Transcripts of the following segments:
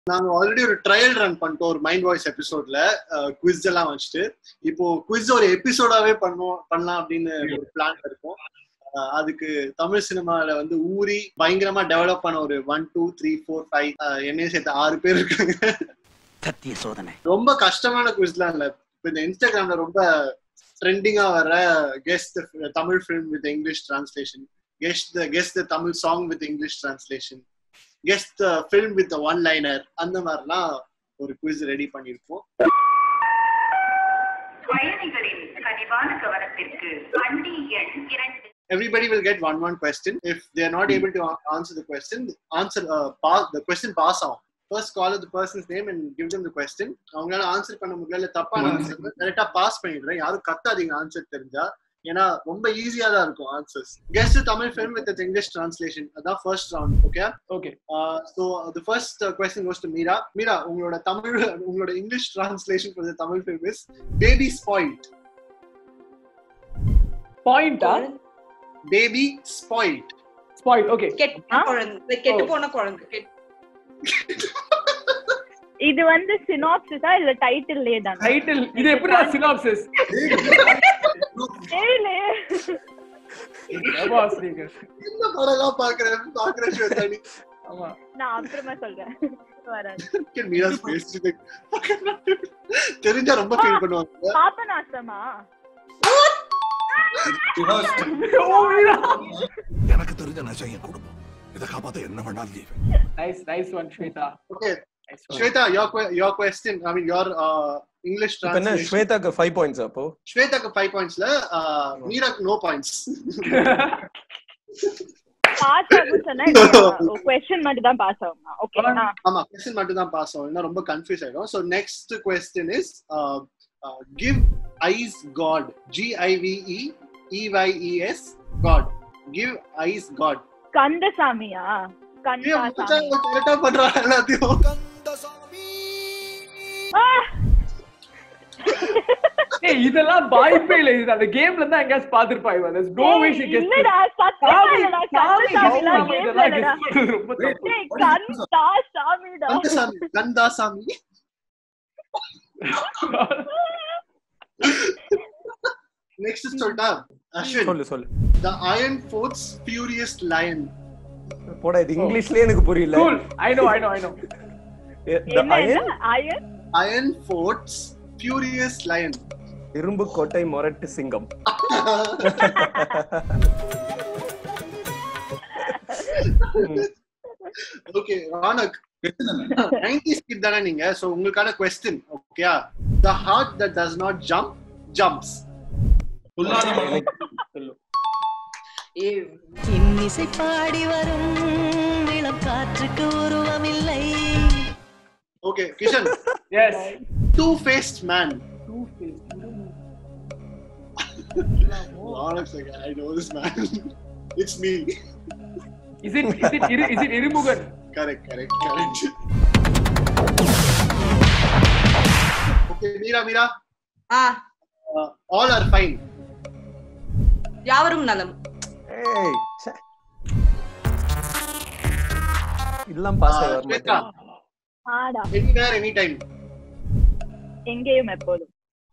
நாங்க ஆல்ரெடி ஒரு trial run பண்ணிட்டோம் ஒரு மைண்ட் வாய்ஸ் எபிசோட்ல குவிஸ் எல்லாம் வச்சுட்டு இப்போ குவிஸ் ஒரு எபிசோடாவே பண்ணுவோம் பண்ணலாம் அப்படின்னு ஒரு பிளான் இருக்கும் அஹ் அதுக்கு தமிழ் சினிமால வந்து ஊறி பயங்கரமா டெவலப் பண்ண ஒரு one two three four five என்னையும் சேர்த்து ஆறு பேர் இருக்காங்க சத்திய சோதனை ரொம்ப கஷ்டமான குவிஸ்லாம் இல்ல இப்ப இந்த இன்ஸ்டாகிராம்ல ரொம்ப ட்ரெண்டிங்கா வர guess Tamil film with English translation guess guess the Tamil song with English translation guess film with one liner அந்த மாதிரிலாம் ஒரு குவிஸ் ரெடி பண்ணியிருக்கோம் பயணிகளின் கனிவான கவனத்திற்கு வண்டி எண் இரண்டு everybody will get one one question if they are not able to a- answer the question answer uh, pass the question pass on first call out the person's name and give them the question அவங்களால answer பண்ண முடியல இல்ல தப்பான answer கரெக்டா pass பண்ணிடுறேன் யாரும் கத்தாதீங்க answer தெரிஞ்சா ஏன்னா ரொம்ப ஈஸியா தான் இருக்கும் answers guess Tamil film with English translation அதான் first round okay okay so the first question goes to Meera Meera உங்களோட தமிழ் உங்களோட English translation for the Tamil film is baby spoiled பாயிண்டா பேபி ஸ்பாயில்ட் ஸ்பாயில் ஓகே கெட்ட குழந்தை கெட்டு போன குழந்தை கெட்- இது வந்து சினாப்சிஸா இல்ல டைட்டில்லே தானா டைட்டில் இது எப்படிடா சினாப்சிஸ் தெரியலையே பிரபா ஸ்ரீகர் என்ன படம்லாம் பாக்குறேன் பாக்குறேன் ஸ்வேதானி ஆமா நான் அப்புறமா சொல்றேன் வராது மீரா பேசிட்டு தெரிஞ்சா ரொம்ப ஃபீல் பண்ணுவாங்க பாபநாசமா ஓ மீரா எனக்கு தெரிஞ்ச நெசம் என் குடும்பம் இதை காப்பாத்த என்ன வேணாலும் செய்வேன் nice nice one Shweta okay nice one Shweta your que- your question i mean your uh, english இப்ப என்ன translation ஸ்வேதாக்கு ஃபைவ் பாயிண்ட்ஸ் அப்போ ஸ்வேதாக்கு 5 பாயிண்ட்ஸ்ல மீராக்கு நோ பாயிண்ட்ஸ் பாஸ் ஆகும் சொன்னா கொஸ்டின் மட்டும் தான் பாஸ் ஆகுமா ஓகே ஆமா கொஸ்டின் மட்டும் தான் பாஸ் ஆகும் இல்லைன்னா ரொம்ப கன்ஃபியூஸ் ஆயிடும் so next question is give eyes god G I V E E Y E S god give eyes god கந்தசாமியா கந்தாசாமி கரெக்டா பண்றா எல்லாத்தையும் ஆ! ஏய் இதெல்லாம் வாய்ப்பே இல்ல இது அந்த கேம்ல தான் எங்கயாச்சும் பாத்துருப்பா இவன் there's no way she gets இல்லடா சத்தியமா இல்லடா கந்தசாமிலாம் கேம்ல இல்லடா ரொம்ப தப்பு டேய் கந்தா சாமிடா கந்தசாமி கந்தாசாமி நெக்ஸ்ட் சொல்லிட்டா அஸ்வின் சொல்லு சொல்லு the iron forts furious lion போடா இது இங்கிலீஷ்லயே எனக்கு புரியல cool i know i know i know The என்ன iron, என்ன iron iron forts furious lion இரும்பு கோட்டை மொரட்டு சிங்கம் ஓகே ரானக் 90s கிட் தானே நீங்க சோ உங்களுக்கான கொஸ்டின் ஓகேயா the heart that does not jump jumps சொல்லு ஏய், இன்னிசை பாடி வரும் இளம் காற்றுக்கு உருவமில்லை okay Kishan yes two faced man two face Ronak's like I know this man it's me is it is it இரு- is it Irumugan correct correct correct okay Meera Meera ah all are fine யாவரும் நலம் ஏய் ச்சே. இதெல்லாம் பாஸ் ஆகி வர ஸ்வேதா மாட்டேன் ஆடா எனிவேர் எனி டைம் எங்கேயும் எப்போதும்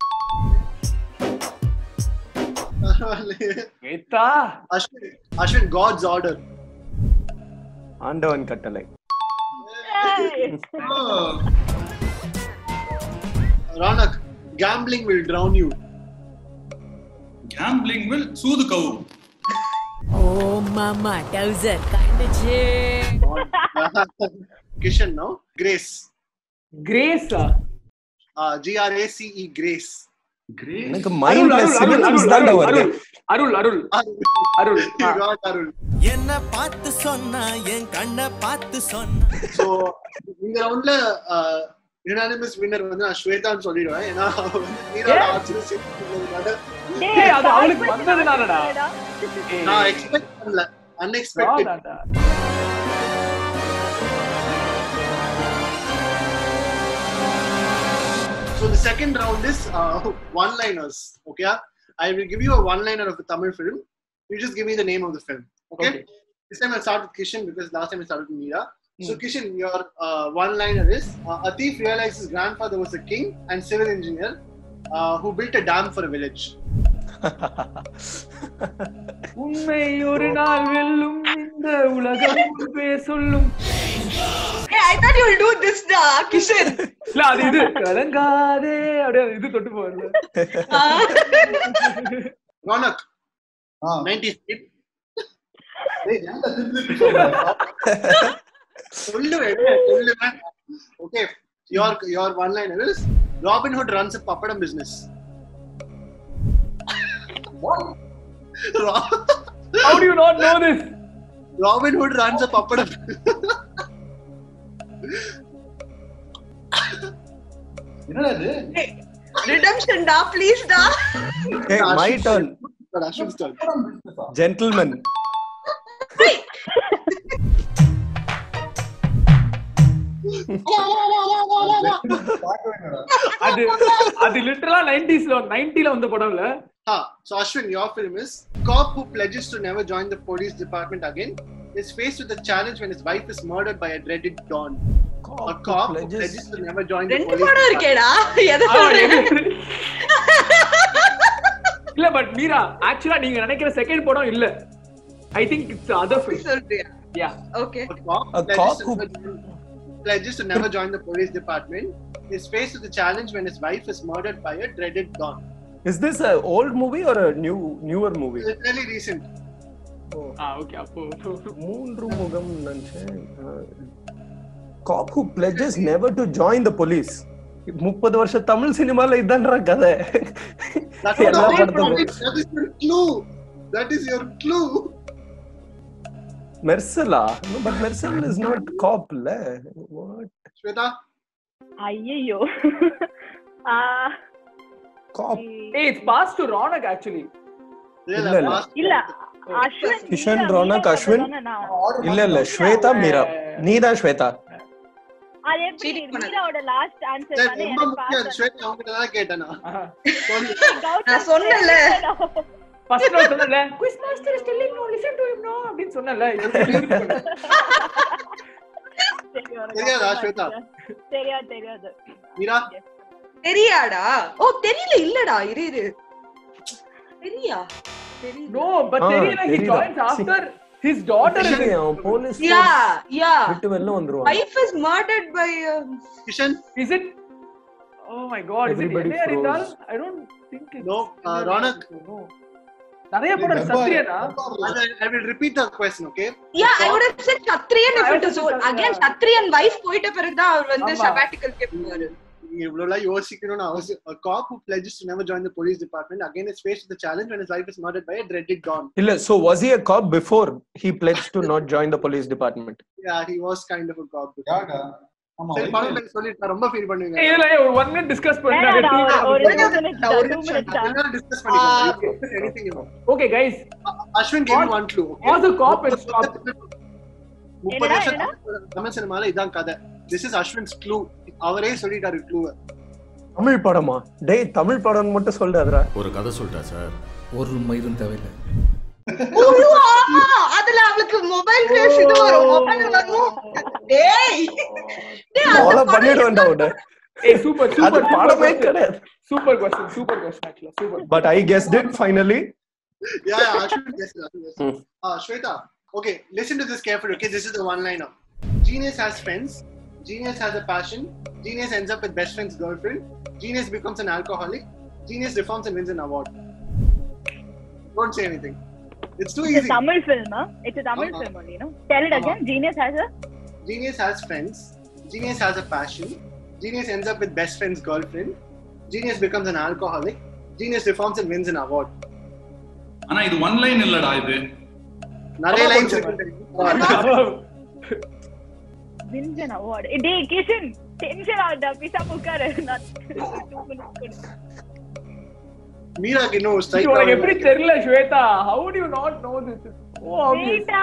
ஏத்தா அஸ்வின் அஸ்வின் காட்ஸ் ஆர்டர் ஆண்டவன் கட்டளை ஏய். Ronak gambling will drown you gambling will சூது கவும் ஓ மாமா டவுசர் கண்டுச்சு Kishan now grace கிரேஸ் uh, G R A C E grace எனக்கு அருள் மைண்ட்ல அருள் அருள் சினிமன்ஸ் அருள் தான்டா அருள் வருது அருள் அருள் அருள் you got Arul என்ன பார்த்து சொன்னா என் கண்ணை பார்த்து சொன்னா so இந்த ரவுண்ட்ல யுனானிமஸ் வின்னர் வந்து நான் ஸ்வேதான்னு சொல்லிடுவேன் ஏன்னா அவ வந்து மீராவோட ஆட்சியில சேர்த்துக்கிறதுனால டேய், ஏய், அது அவளுக்கு பாஸ் வந்ததுனாலடா. பண்ணிட்டாங்கடா. நான் எக்ஸ்பெக்ட் பண்ணல அன்எக்ஸ்பெக்டட் வாடாடா. So the second round is uh, one-liners. Okay, I will give you a one-liner of the Tamil film. You just give me the name of the film. Okay. Okay. This time I'll start with Kishan because last time I started with Meera. So Kishan, your uh, one-liner is: uh, A thief realized his grandfather was a king and civil engineer uh, who built a dam for a village. உண்மை ஒரு நாள் வெல்லும் இந்த உலகம் முன்பே சொல்லும் Hey, I thought you'll do this, da, Kishan. இல்ல அது இது கலங்காதே அப்படியே அது இது தொட்டு போகல Ah. Ronak, Ah. 90s kid. ஏய், ஏன்டா திருப்பி திருப்பி சொல்ற? சொல்லுவேன் சொல்லுவேன் Okay, your your one-liner is: Robin Hood runs a papadam business. What? Ro- how do you not know this Robin Hood runs a papadam. என்னடா இது Redemption, da, please, da. Hey, my turn. But Ashwin's turn. Gentlemen. பார்க்கவே இல்லடா. அது அது லிட்டரலா 90s ல 90 ல வந்த படம் இல்ல Ah, so Ashwin, your film is cop who pledges to never join the police department again is faced with a challenge when his wife is murdered by a dreaded Don. A cop who pledges to never join the ரெண்டு police படம் department. இருக்கேடா எதை ஆமா, சொல்றேன் எது? இல்ல but Meera ஆக்சுவலா நீங்க நினைக்கிற செகண்ட் படம் இல்ல ஐ திங்க் இட்ஸ் அதர் அப்படி சொல்றியா yeah okay A cop, A pledges, cop to who- never, pledges to never join the police department is faced with a challenge when his wife is murdered by a dreaded Don. Is this a old movie or a new newer movie? It's really recent. ஆ okay அப்போ மூன்று முகம் நினைச்சேன் cop who pledges never to join the police முப்பது வருஷம் தமிழ் சினிமால இதான்றா கதை That's what எல்லா the whole படத்தும் point. That is your clue. That is your clue. மெர்சலா but Mersal is not cop இல்ல வாட் Shweta, ஐயோ காப் ஏய் it's pass to Ronak actually really இல்ல, இல்ல. last- இல்ல அஸ்வின் கிஷன், மீரா, ரோனக், மீரா அஸ்வின். தானே நான். இல்ல இல்ல ஸ்வேதா மீரா நீதான் ஸ்வேதா அது எப்படி Cheat பண்ணாத. மீராவோட லாஸ்ட் ஆன்சர் சரி, தானே ரொம்ப எனக்கு முக்கியம் pass ஸ்வேதா அவங்ககிட்ட தான் கேட்டேன் நான். சொல்லு. கௌதம் நான் சொன்னேன்ல. ஃபர்ஸ்ட் நான் சொன்னல quiz master is telling no listen to him no அப்படினு சொன்னல தெரியும், தெரியாதா, ஸ்வேதா? தெரியாது தெரியாது மீரா தெரியாடா ஓ தெரியல இல்லடா இரு இரு தெரியா தெரியல நோ பட் ஆ, தெரியல ஹி தெரியுதா? Joins after his daughter is அவன் போலீஸ் யா யா விட்டு வெளில வந்துருவான் wife is murdered by uh, Kishan is it oh my god is it Everybody என்ன இருந்தால் froze. I don't think No, uh, Ronak. நிறைய படம் சத்ரியனா I will repeat the question, okay? yeah i would have said சத்ரியன் if I it would is have said again Satriyan. சத்ரியன் wife போயிட்ட பிறகுதான் அவர் வந்து ஆமா. sabbatical க்கு போவாரு நீங்க இவ்வளவுலாம் யோசிக்கணும்னு அவசியம் a cop who pledges to never join the police department again is faced with the challenge when his wife is murdered by a dreaded don இல்ல so was he a cop before he pledged to not join the police department yeah he was kind of a cop யாடா? ஆமா, சரி wife படம் பேர் சொல்லிட்டு நான் ரொம்ப feel பண்ணுவீங்க இதுல ஒரு ஒன் மினிட் டிஸ்கஸ் வேணாடா, ஒரு பண்ணி two minutes தான், ஒரு two minutes தான். எல்லாரும் டிஸ்கஸ் பண்ணிக்கோங்க anything you want okay guys Ashwin gave me one clue okay? Was a cop and stop முப்பது என்னடா, வருஷம் தமிழ் சினிமால இதான் கதை திஸ் இஸ் அஸ்வின்ஸ் க்ளூ அவரே சொல்லிட்டாரு க்ளூ தமிழ் படமா டேய் தமிழ் படம் மட்டும் சொல்றாதடா ஒரு கதை சொல்லிட்டா சார் ஒரு மயிரும் தேவையில்லை ஐயோ, ஆமா, அதுல அவளுக்கு மொபைல் பேஸ் இது வரும் மொபைல் வரும் டேய் டேய், அந்த ஃபாலோ படம் பண்ணிடுவேன்டா உன்னை ஏய் சூப்பர் அது சூப்பர் படமே கிடையாது சூப்பர் கொஸ்டின் சூப்பர் கொஸ்டின் ஆக்சுவலா super but I guessed it finally Yeah, yeah, Ashwin, yes, Ashwin, yes. Hmm. Uh, Shweta, okay, listen to this carefully. Okay, this is the one liner. Genius has friends. Genius has a passion. Genius ends up with best friend's girlfriend. Genius becomes an alcoholic. Genius reforms and wins an award. Don't say anything. It's too It's a easy. Tamil film, huh? It's a Tamil Uh-huh. film only, no? Tell it again. Genius has a Genius has friends. Genius has a passion. Genius ends up with best friend's girlfriend. Genius becomes an alcoholic. Genius reforms and wins an award. ஆனா இது one line இல்லடா இது நிறைய ஆமா, lines கொஞ்சம் இருக்கு wins an award. Eh, டேய் Kishan tension ஆகுதா பேசாம உட்காரு நான் two minutes கொடு. மீராக்கு இன்னும் strike உனக்கு ஆகல. எப்படி தெரியல Shweta how do you not know this oh obvious Wait-ஆ.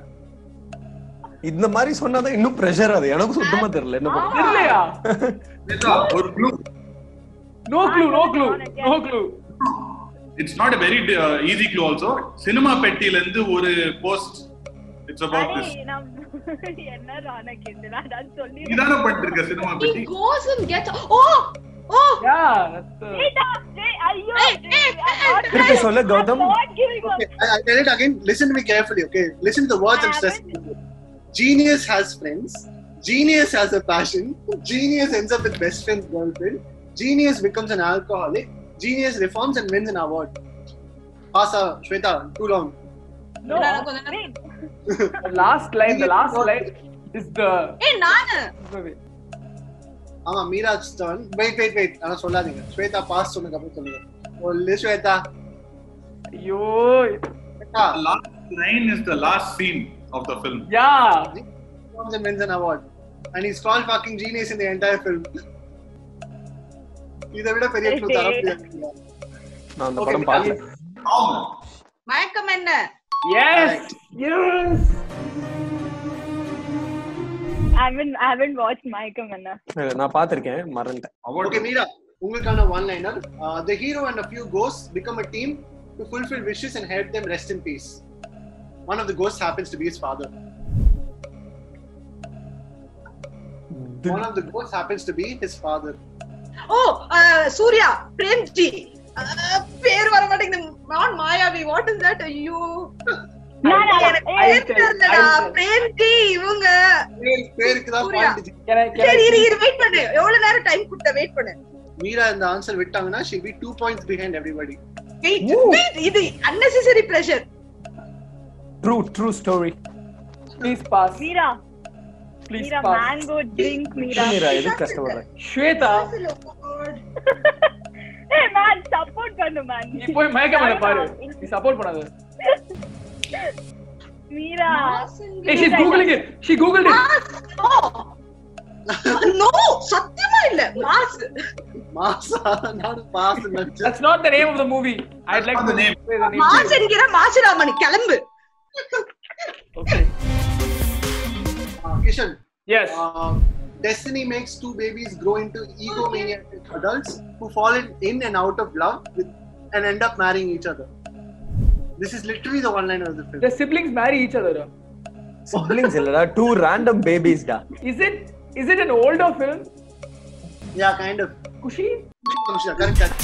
இந்த மாதிரி சொன்னாதான் இன்னும் பிரஷர் அது எனக்கு சுத்தமா தெரியல என்ன பண்ண தெரியலையா ஸ்வேதா, ஒரு clue no clue no clue no clue it's not a very easy clue also cinema பெட்டில இருந்து ஒரு போஸ்ட் இட்ஸ் அபவுட் அடே, திஸ் நம்ம என்ன ராணக் இது நான் அதான் சொல்லி நீ தானே பண்ணிட்டு இருக்க சினிமா He பத்தி goes and gets. Oh, oh. Yeah, that's the... ஏடா, டேய், ஐயோ Hey, hey, I'm hey, not- திருப்பி சொல்லு Gautham I'm not giving up. Okay, I, I tell it again. Listen to me carefully, okay? Listen to the words I'm I stressing. Genius has friends. Genius has a passion. Genius ends up with best friend's girlfriend. Genius becomes an alcoholic. Genius reforms and wins an award. Pasa, Shweta, too long. No, நான் கொஞ்ச நேரம் wait. The last line, the last line is the. ஏய் நானு ஆமா Miraj turn. Wait, wait, wait. ஆனா சொல்லாதீங்க. Shweta pass சொன்னதுக்கு அப்புறம் சொல்லுங்க. ஒல்லு Shweta. ஐயோ Shweta last line is the last scene of the film yeah reforms and wins an award. And he's called fucking genius in the entire film. இதை விட பெரிய clue தர முடியாது நான் அந்த Okay, படம் பார்த்தேன் மயக்கம் என்ன yes yes I haven't, I haven't watched Mayakam Anna. நான் பார்த்திருக்கேன் மறந்துட்டேன் Okay, Meera, உங்களுக்கான one liner. Uh, the hero and a few ghosts become a team to fulfill wishes and help them rest in peace. One of the ghosts happens to be his father. One of the ghosts happens to be his father. ஓ சூர்யா பிரேம்ஜி அஹ், பேர் வர மாட்டேங்குது நான் மாயாவி what is that ஐயோ நான் எனக்கு ஏய், பேர் தெரியலடா I'll tell. பிரேம்ஜி இவங்க பேர்- பேருக்கு தான் Surya. point. can I can சரி I இரு இரு வெயிட் பண்ணு எவ்வளவு நேரம் டைம் கொடுத்த வெயிட் பண்ணு மீரா இந்த ஆன்சர் விட்டாங்கன்னா she'll be two points behind everybody. Wait wait இது unnecessary pressure true true story please pass Meera, please Meera, pass mango drink, Meera. Meera எதுக்கு கஷ்டப்படுறேன் Shweta Hey, man, support பண்ணு, man. நீ போய் மயக்க மேல பாரு நீ சப்போர்ட் பண்ணாத Meera. hey she's googling it she googled it no சத்தியமா இல்ல மாஸ் மாசா நானும் pass ன்னு நினைச்சேன். that's not the name of the movie i'd like not to the name. say the name Mass என்கிற மாசுராமணி கிளம்பு okay Uh, Kishan, yes uh, destiny makes two babies grow into egomaniac adults who fall in, in and out of love with, and end up marrying each other. This is literally the one liner of the film. the siblings marry each other siblings இல்லடா two random பேபிஸ்டா is it is it an older film Yeah, kind of. Kushi Correct. correct.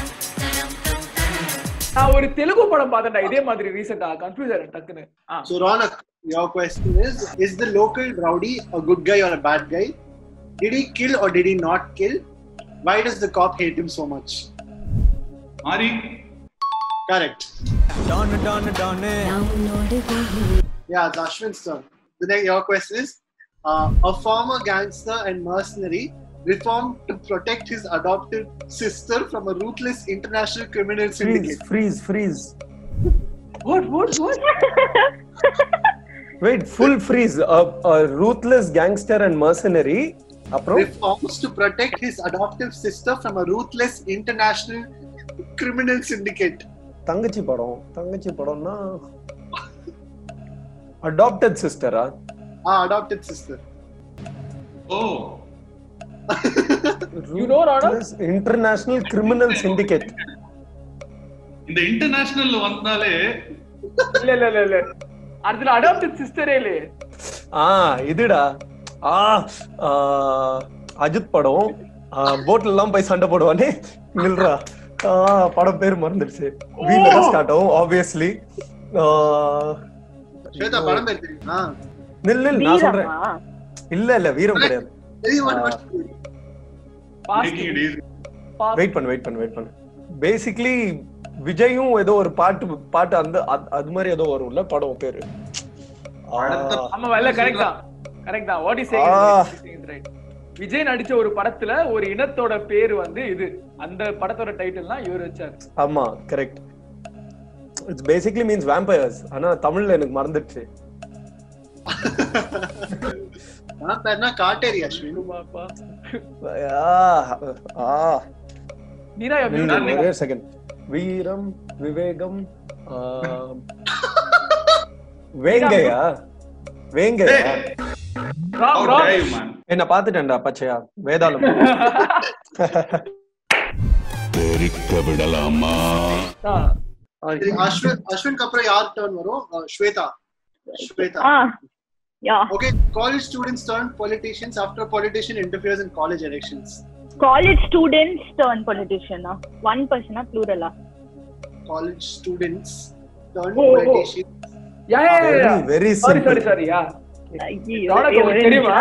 நான் ஒரு தெலுங்கு படம் பார்த்தேன்டா இதே மாதிரி ரீசெண்டா confuse ஆயிட்டேன் டக்குன்னு ஆ So, Ronak, your question is Is the local rowdy a good guy or a bad guy? Did he kill or did he not kill? Why does the cop hate him so much? மாறி Correct. Don don don Yeah, it's Ashwin's turn. The next, your question is uh, A former gangster and mercenary reformed to protect his adopted sister from a ruthless international criminal freeze syndicate. Freeze freeze what what what wait full freeze ruthless gangster and mercenary அப்புறம் Reforms to protect his adoptive sister from a ruthless international criminal syndicate. தங்கச்சி படம் தங்கச்சி படம்னா adopted சிஸ்டரா Ah, adopted sister. ஓ You know, Rana? International criminal syndicate இந்த international வந்தாலே இல்ல இல்ல இல்ல இல்ல அதுல அடாப்டட் சிஸ்டரே இல்லையே ஆ இதுடா ஆ ஆ, அஜித் படம் போட்ல எல்லாம் போய் சண்டை போடுவானே நில்றா ஆ, படம் பேர் மறந்துடுச்சு வீல தான் ஸ்டார்ட் ஆகும் ஆப்வியஸ்லி ஸ்வேதா படம் பேர் தெரியுமா நில் நில் நான் சொல்றேன் வீரமா? இல்ல இல்ல வீரம் கிடையாது தெரியுமா making it easy. வெயிட் பண்ணு வெயிட் பண்ணு வெயிட் பண்ணு பேசிக்கலி விஜயும் ஏதோ ஒரு பாட்டு பாட்டு அந்த அது- அது மாதிரி ஏதோ வரும்ல படம் பேரு ஆ, ஆமா இல்ல கரெக்ட் தான் கரெக்ட் தான் what is ah. Saying right Vijay நடிச்ச ஒரு படத்துல ஒரு இனத்தோட பேர் வந்து இது அந்த படத்தோட டைட்டில் தான் இவர் வச்சாரு ஆமா correct it's basically means vampires ஆனா தமிழ்ல எனக்கு மறந்துடுச்சு படம் பேர்னா காட்டேரி அஸ்வின் பாப்பா ஆ, ஆ. நீரா நில், நில், ஒரே செகண்ட் வீரம் விவேகம் ஆ, வேங்கையா வேங்கையா How dare you, man? என்ன பாத்துட்டேன்டா பச்சையா வேதாளம் தெரிக்க விடலாமா சரி, அஸ்வின் அஸ்வின்க்கு அப்புறம் யார் டர்ன் வரும் அஹ், Shweta Shweta. Ah, yeah. Okay, college students turn politicians after a politician interferes in college elections. College students turn politician. Ah, one person, ah, plural. ah. College students turn Oh, oh. politicians. Yeah, yeah, yeah, yeah. Very, very Sorry, simple. sorry, sorry. Yeah. ஐயோ, Ronak, உங்களுக்கு தெரியுமா?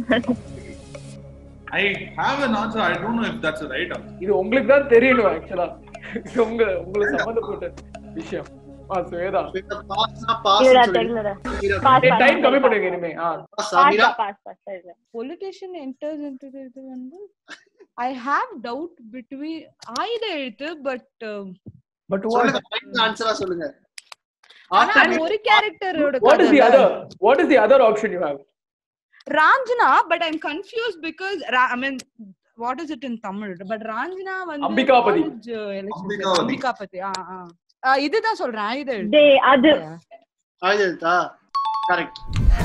I have an answer. I don't know if that's the right answer. இது உங்களுக்கு தான் தெரியணும் ஆக்சுவலா உங்க உங்களுக்கு சம்பந்தப்பட்ட விஷயம் ஆ Swetha Shweta, pass na pass இல்லடா, ன்னு சொல்லி- தெரியலடா. Mira, Pass, டேய் pass, டைம் pass, கம்மி pass. பண்ணுங்க இனிமே ஆ pass, Pass, Mira. pass, pass, தெரியல. பொலிட்டிஷியன் என்டர்ஸ் இன்டு இது வந்து I have doubt between Aaytha Ezhuthu but but சொல்லுங்க final answer ஆ சொல்லுங்க ஆனா After அது ஒரு கேரக்டரோட what is the other what is the other option you have Raanjhanaa but I am confuse because I mean what is it in Tamil but Raanjhanaa வந்து Ambikapathy. college elections Ambikapathy. Ambikapathy ஆ ஆ ஆ, இதுதான் சொல்றேன் ஆயுத எழுத்து டேய், அது ஆயுதா கரெக்ட்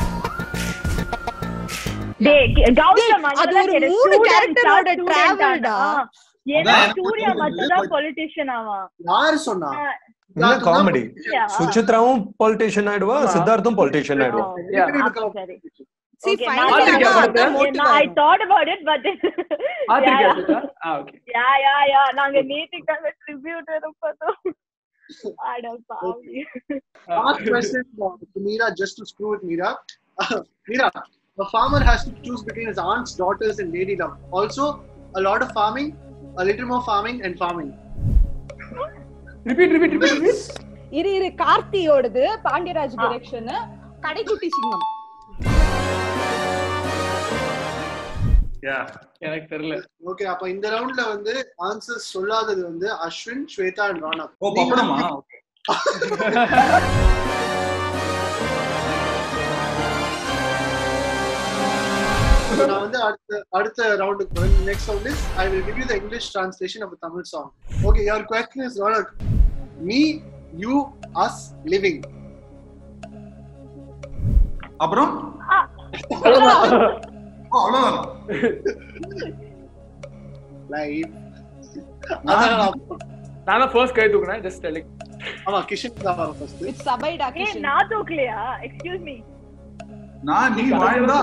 டேய், கௌதம் டேய், அதெல்லாம் அது ஒரு கேளு. மூணு Student character ஆ, ஓட student travel ஆ? டா. ஆ. ஏன்னா அதான் எனக்கு சூர்யா புரியுது. மட்டும்தான் பொலிட்டிஷியன் ஆவான் யாரு சொன்னா இன்னும் காமெடி Yeah. சுசித்ராவும் பொலிட்டிஷியன் ஆயிடுவா ஆமா. சித்தார்த்தும் பொலிட்டிஷியன் ஆயிடுவா Yeah. அப்ப சரி. See, Okay, finally நான் பார்த்திருக்கியா ஆனா படத்தை? அதான் motive நான் I ஆயிடும். thought about it, but பாத்திருக்கியா Yeah, சுவேதா ஆ ஓகே யா யா யா நாங்க நேத்துக்காக ட்ரிபியூட் வர பார்த்தோம் அட பாவி Last question to Meera, just to screw with Meera. Meera, a farmer has to choose between his aunt's daughters and lady love. Also, a lot of farming, a little more farming, and farming. Repeat repeat repeat repeat இரு இரு கார்த்தியோடது Pandiraj direction கடைக்குட்டி சிங்கம் Yeah. எனக்கு தெரியல okay அப்ப இந்த ரவுண்ட்ல வந்து answers சொல்லாதது வந்து அஸ்வின் ஸ்வேதா அண்ட் ராணா ஓ பப்படமா நான் வந்து அடுத்த அடுத்த ரவுண்டுக்கு போறேன் next round is I will give you the English translation of Tamil song okay your question is Ronak me you us living அப்புறம் ஓ, அவ்வளவுதானா லைஃப் நான் தான் ஃபர்ஸ்ட் கை தூக்குனேன் ஜஸ்ட் டெலிங் ஆமா கிஷன் தான் வரும் ஃபர்ஸ்ட் இட்ஸ் சபைடா ஏய் கிஷன் நான் தூக்கலையா எக்ஸ்கியூஸ் மீ நான் நீ வாழ்ந்தா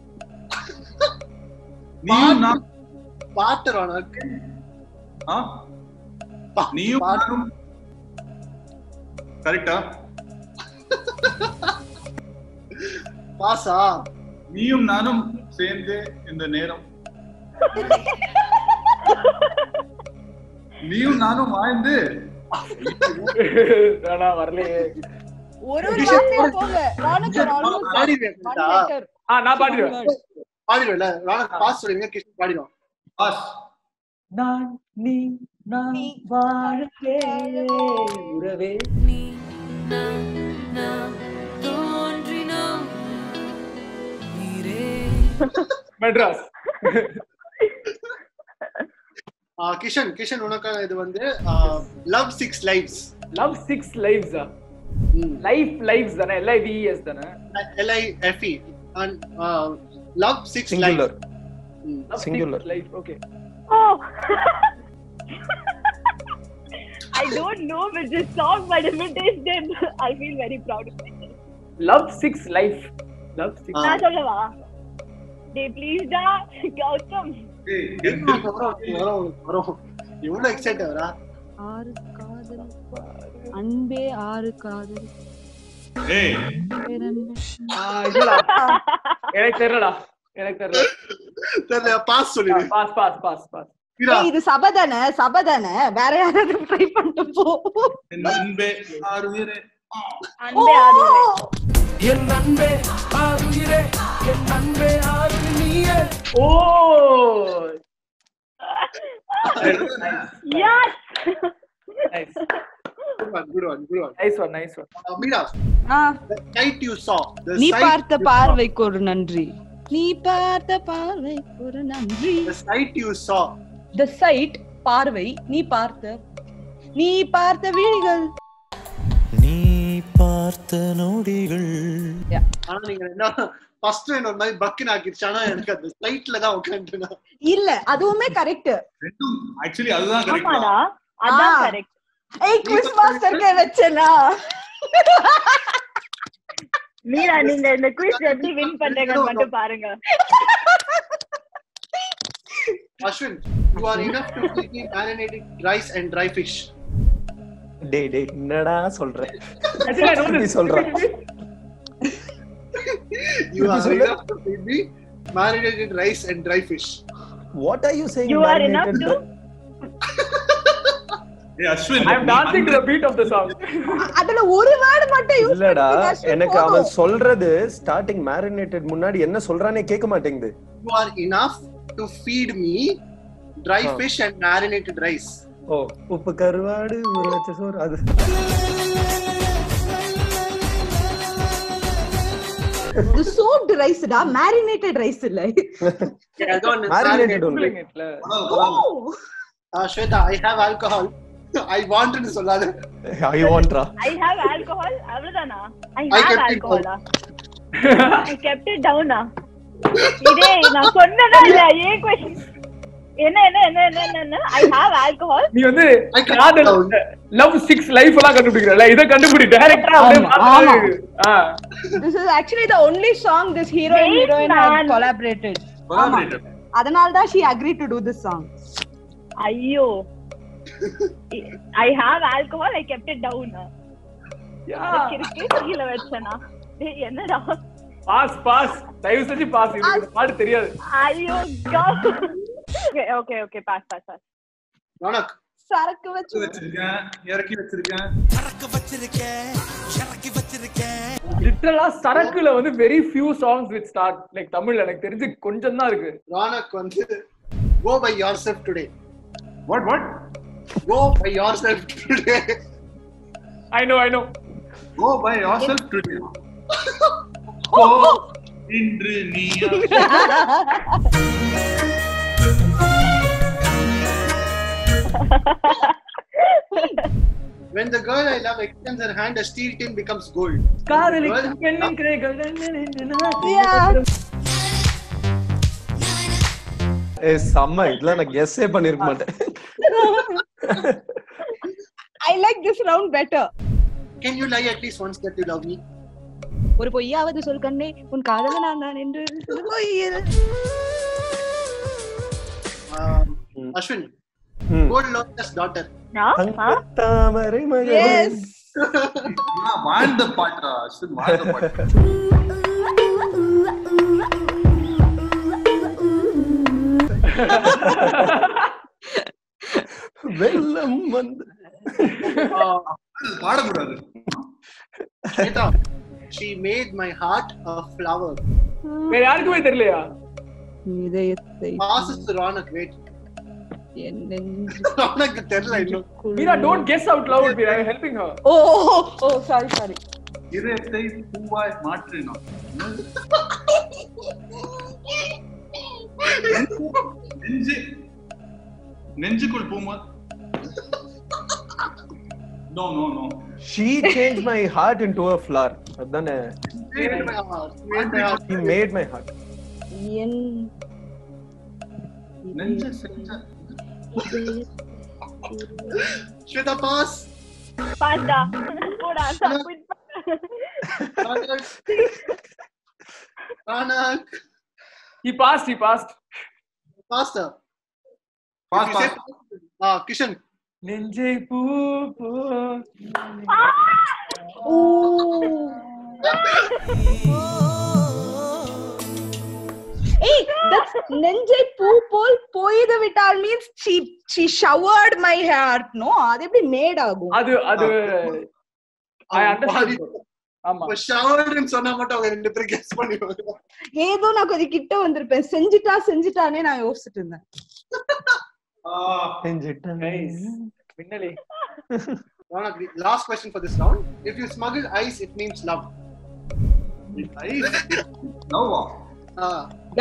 நீ நான் பாட்டு ராணக் ஆ? நீயும் நானும் கரெக்டா பாசா நீயும் நானும் சேர்ந்து இந்த நேரம் நீயும் நானும் வாழ்ந்து வேணா வரலையே ஒரு ஒரு வார்த்தையா போங்க ராணுக்கு ஒரு almost பாடிடுவேன் one கரெக்டா? letter. ஆ நான் பாடிடுவேன் பாடிடுவேன்ல ராணக் பாஸ் சொல்லுவீங்க கிஷன் பாடிடும் பாஸ் நான் நீ நான் வாழ்க்கை உறவே மெட்ராஸ் ஆ, கிஷன் கிஷன் உனக்காக இது வந்து love six lifes love six lives life lives தானே எல்ஐவிஎஸ் தானே L I F E and love six singular life singular life okay Oh. I don't know with this song, but if it is, then I feel very proud of myself. Love six life love six நான் சொல்லவா டே please டா கௌதம் வரும் வரும் வரும் எவ்வளவு excite வரா ஆறு காதல் அன்பே ஆறு காதல் ஏய் பேரன்பே. இல்லடா எனக்கு தெரியலடா எனக்கு தெரியல தெரியல பாஸ் சொல்லிடு pass pass pass pass Veera ஏய், இது சபதானே சபதானே வேற யாராவது ட்ரை பண்ணிட்டு போ என் அன்பே ஆறுயிரே அன்பே ஆறுதே என் அன்பே ஆறுயிரே என் அன்பே ஆறு நீயே ஓ Yes! Nice good one good one good one nice one nice one uh, Meera ஆ, the sight you saw the நீ sight பார்த்த you saw, பார்வைக்கு ஒரு நன்றி நீ பார்த்த பார்வைக்கு ஒரு நன்றி the sight you saw the sight பார்வை நீ பார்த்த நீ பார்த்த விழிகள் நீ பார்த்த நொடிகள் ஆனா நீங்க என்ன ஃபர்ஸ்ட் ஒரு மாதிரி பக்கின் ஆக்கிடுச்சு ஆனா எனக்கு அந்த சைட்ல தான் உட்காந்துட்டேன் இல்ல அதுவுமே கரெக்ட் ரெண்டும் ஆக்சுவலி அதுதான் கரெக்ட் ஆமாடா அதான் ஆ. கரெக்ட் ஏய் குவிஸ் மாஸ்டர்க்கே வச்சேனா மீரா நீங்க இந்த குவிஸ் எப்படி வின் பண்றீங்கன்னு மட்டும் பாருங்க Ashwin, you are enough to feed me marinated rice and dry fish. டேய் டேய் என்னடா சொல்ற I think I know திருப்பி this. சொல்றேன் You are சொல்லு. enough to feed me marinated rice and dry fish. What are you saying You are enough to ஏய் Ashwin I am dancing to the beat of the song. அதுல ஒரு word மட்டும் use இல்லடா எனக்கு அவன் சொல்றது ஸ்டார்டிங் மேரினேட்டட் முன்னாடி என்ன சொல்றானே கேட்க மாட்டேங்குது You are enough to feed me dry Oh. fish and marinated rice. ஓ உப்பு கருவாடு ஊற வச்ச சோறு அது இது சோப்டு ரைஸ்டா மேரினேட்டட் ரைஸ் இல்ல Yeah, go on, marinated only Googling it, ல. Uh, Shweta, I have alcohol. I wanted to சொல்லாத. ஐ வாண்ட்ரா I have alcohol அவ்வளவுதானா I I have kept it alcohol I kept it down ஆ இதே நான் சொன்னதா இல்ல ஏன் கொஸ்டின் என்ன என்ன என்ன என்ன என்ன, என்ன ஐ ஹாவ் ஆல்கஹால் நீ வந்து I can காதல் down. லவ் சிக்ஸ் லைஃப் எல்லாம் கண்டுபிடிக்கிறல இதை கண்டுபிடி டைரக்டா அப்படியே ஆமா, பார்த்து ஆ This is actually the only song this hero and Wait, heroine man. have collaborated. Collaborated. அதனால தான் she agreed to do this song. ஐயோ I have alcohol I kept it down யா இருக்கு கீழ வச்சனா டேய் என்னடா பாஸ் பாஸ் தயவு செஞ்சு பாஸ் இது இந்த பாட்டு தெரியாது ஐயோ okay okay pass pass pass Ronak, சரக்கு வச்சு வச்சிருக்கேன் இறக்கி வச்சிருக்கேன் பறக்க வச்சிருக்கேன் இறக்கி வச்சிருக்கேன் லிட்டரலா சரக்குல வந்து very few songs with start like தமிழ்ல எனக்கு தெரிஞ்சு கொஞ்சம் தான் இருக்கு Ronak வந்து go by yourself today. What what Go by yourself today. I know I know go by yourself today ஓ இன்று நீ When the girl I love extends her hand, a steel tin becomes gold. காதலிக்கும் பெண்ணின் கிரைகள் Yeah. ஏ செம்ம இதெல்லாம் நான் கெஸ்ஸே பண்ணிருக்க மாட்டேன் I like this round better. Can you lie at least once that you love me? ஒரு பொய்யாவது சொல் கண்ணே உன் காதல நான் தான் என்று சொல்லு பொய்யில். Um, Hmm. Ashwin, ம். gold lover's daughter. தங்கத் தாமரை மகளே. Yes. வாழ்ந்த பாட்டுடா அஸ்வின் வாழ்ந்த பாட்டு வெள்ளம் வந்து Uh, பாடக்கூடாது Shweta, she made my heart a flower. வேற யாருக்குமே தெரியலையா இதயத்தை Passes to Ronak, wait. என் நெஞ்சு Ronak தெரியல இன்னும். Meera don't guess out loud Meera I helping her ஓ ஓ சாரி சாரி இதயத்தை பூவாய் மாற்றினான் நெஞ்சு நெஞ்சுக்குள் பூமா no no no she changed my heart into a flower அதானே Made my heart. Made my heart. he made my heart என் நெஞ்ச செஞ்ச Shweta, pass. பாஸ்டா போடா quit Ronak. Ronak. he passed he passed Faster. Pass, If you say pass. pass, Ah, Kishan. நெஞ்சை பூ போ ஏய் that's நெஞ்சை பூ போல் பொய்து விட்டால் means she she showered my heart no அது எப்படி மேட் ஆகும் அது அது ஐ அவன் அண்டர்ஸ்டாண்ட் பாதி- ஆமா இப்ப showered-ன்னு சொன்னா மட்டும் அவங்க ரெண்டு பேரும் guess பண்ணிடுவாங்க. ஏதோ நான் கொஞ்சம் கிட்ட வந்திருப்பேன் செஞ்சுட்டா செஞ்சுட்டானே நான் யோசிச்சுட்டு இருந்தேன் செஞ்சுட்டேன். Nice Minnale Ronak, the last question for this round. If you smuggle ice, it means love. லவ்வா Ah,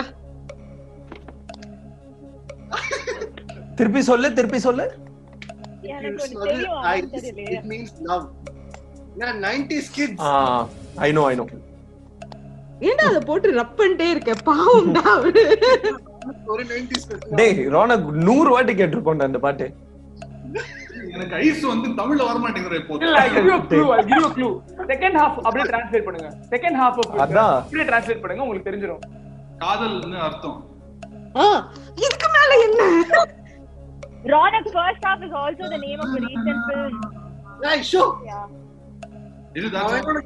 திருப்பி சொல்லு திருப்பி சொல்லு if you எனக்கு ஒண்ணு smuggle தெரியும் ice, ஆனா தெரியலையே it means love. Yeah, 90s kids. ஆ ஐ நோ ஐ நோ ஏன்டா அதை போட்டு ரப் பண்ணிட்டே இருக்க பாவம்டா அவரு ஒரு 90s kids. டேய் ரோனக் நூறு வாட்டி கேட்டிருப்போம்டா இந்த பாட்டு எனக்கு ஐஸ் வந்து தமிழ்ல வர மாட்டேங்குற இப்போ இல்ல I give you a clue, I give you a clue. Second half அப்படியே translate பண்ணுங்க. Second half of it அதான். அப்படியே translate பண்ணுங்க உங்களுக்கு தெரிஞ்சிரும். காதல்னு அர்த்தம் ஆ, இதுக்கு மேல என்ன Ronak first half is also the name of a recent film. ஏய், ஷோ. Yeah. இதுதான் அவன் என்னோட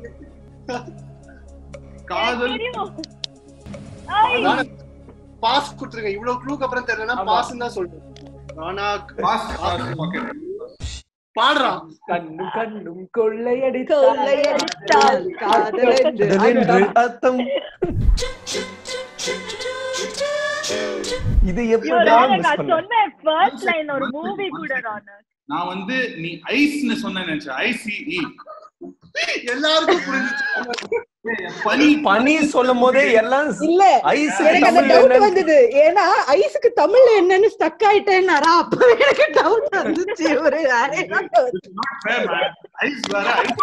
காதல் தெரியும். ஐ, அதான பாஸ் கொடுத்துருங்க இவ்வளவு க்ளூக்கு அப்புறம் தெரியலனா ஆமா. பாஸ் தான் சொல்றேன் ஆனா பாஸ் பாஸ் ஓகே பாடுறான் கண்ணும் கண்ணும் கொள்ளையடித்தால் கொள்ளையடித்தால் காதலென்று காதலென்று அர்த்தம். அர்த்தம் இது ஐயோ, எப்படி Ronak, மிஸ் நான் பண்ண சொன்ன first line ஒரு movie கூட Ronak. நான் வந்து நீ ஐஸ்னு சொன்னேன்னு நினைச்சேன் ஐசிஇ எல்லாருக்கும் புரிஞ்சுச்சு பனி பனி சொல்லும் போதே எல்லாம் இல்ல ஐஸ் எனக்கு அந்த டவுட் வந்தது ஏன்னா ஐஸுக்கு தமிழ்ல என்னன்னு ஸ்டக் ஆயிட்டேன்னாரா அப்ப எனக்கு டவுட் வந்துச்சு ஒரு ஐஸ் வேற ஐஸ்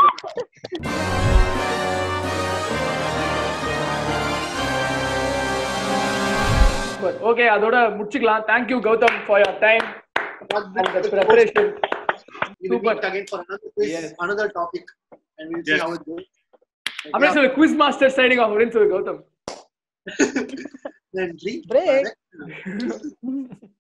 ஓகே அதோட முடிச்சுக்கலாம் Thank you Gautham for your time and the preparation We will Super. meet again for another quiz, Yes. another topic and we'll see Yes. how it goes அப்படியே சொல்லு quiz master signing off அப்படின்னு சொல்லு கௌதம் நன்றி Break. வணக்கம்.